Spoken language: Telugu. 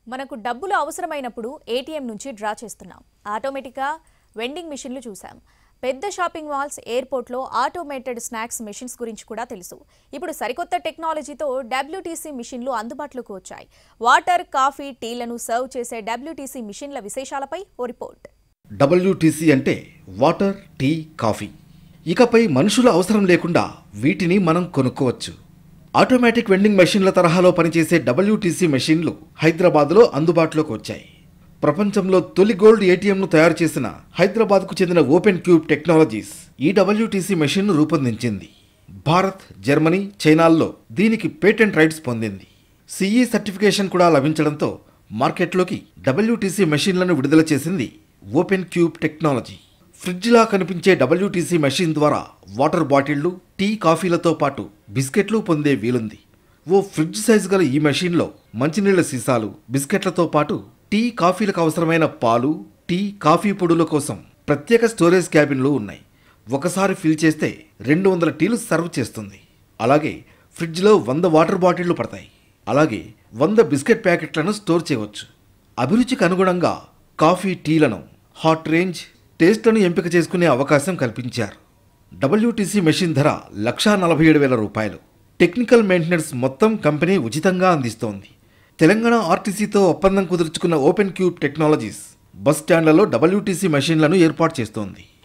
మనకు డబ్బులు అవసరమైనప్పుడు ఏటీఎం నుంచి డ్రా చేస్తున్నాం ఆటోమేటిక్గా వెండింగ్ మిషన్లు చూసాం పెద్ద షాపింగ్ మాల్స్ ఎయిర్పోర్ట్లో ఆటోమేటెడ్ స్నాక్స్ మిషన్స్ గురించి కూడా తెలుసు ఇప్పుడు సరికొత్త టెక్నాలజీతో డబ్ల్యూటీసీ మిషన్లు అందుబాటులోకి వచ్చాయి వాటర్ కాఫీ టీలను సర్వ్ చేసే డబ్ల్యూటీసీ మిషన్ల విశేషాలపై ఓ రిపోర్ట్ డబ్ల్యూటీసీ అంటే వాటర్ టీ కాఫీ ఇకపై మనుషుల అవసరం లేకుండా వీటిని మనం కొనుక్కోవచ్చు ఆటోమేటిక్ వెండింగ్ మెషిన్ల తరహాలో పనిచేసే డబ్ల్యూటీసీ మెషిన్లు హైదరాబాద్లో అందుబాటులోకి వచ్చాయి ప్రపంచంలో తొలి గోల్డ్ ఏటీఎంను తయారు చేసిన హైదరాబాద్కు చెందిన ఓపెన్ క్యూబ్ టెక్నాలజీస్ ఈ డబ్ల్యూటీసీ మెషిన్ను రూపొందించింది భారత్ జర్మనీ చైనాల్లో దీనికి పేటెంట్ రైట్స్ పొందింది సిఈ సర్టిఫికేషన్ కూడా లభించడంతో మార్కెట్లోకి డబ్ల్యూటీసీ మెషిన్లను విడుదల చేసింది ఓపెన్ క్యూబ్ టెక్నాలజీ ఫ్రిడ్జ్లా కనిపించే డబ్ల్యూటీసీ మెషిన్ ద్వారా వాటర్ బాటిళ్లు టీ కాఫీలతో పాటు బిస్కెట్లు పొందే వీలుంది ఓ ఫ్రిడ్జ్ సైజు గల ఈ మెషిన్లో మంచినీళ్ల సీసాలు బిస్కెట్లతో పాటు టీ కాఫీలకు అవసరమైన పాలు టీ కాఫీ పొడుల కోసం ప్రత్యేక స్టోరేజ్ క్యాబిన్లు ఉన్నాయి ఒకసారి ఫిల్ చేస్తే రెండు వందల టీలు సర్వ్ చేస్తుంది అలాగే ఫ్రిడ్జ్లో వంద వాటర్ బాటిళ్లు పడతాయి అలాగే వంద బిస్కెట్ ప్యాకెట్లను స్టోర్ చేయవచ్చు అభిరుచికి అనుగుణంగా కాఫీ టీలను హాట్ రేంజ్ టేస్ట్లను ఎంపిక చేసుకునే అవకాశం కల్పించారు డబ్ల్యూటీసీ మెషిన్ ధర లక్షా నలభై ఏడు వేల రూపాయలు టెక్నికల్ మెయింటెనెన్స్ మొత్తం కంపెనీ ఉచితంగా అందిస్తోంది తెలంగాణ ఆర్టీసీతో ఒప్పందం కుదుర్చుకున్న ఓపెన్ క్యూబ్ టెక్నాలజీస్ బస్ స్టాండ్లలో డబ్ల్యూటీసీ మెషిన్లను ఏర్పాటు చేస్తోంది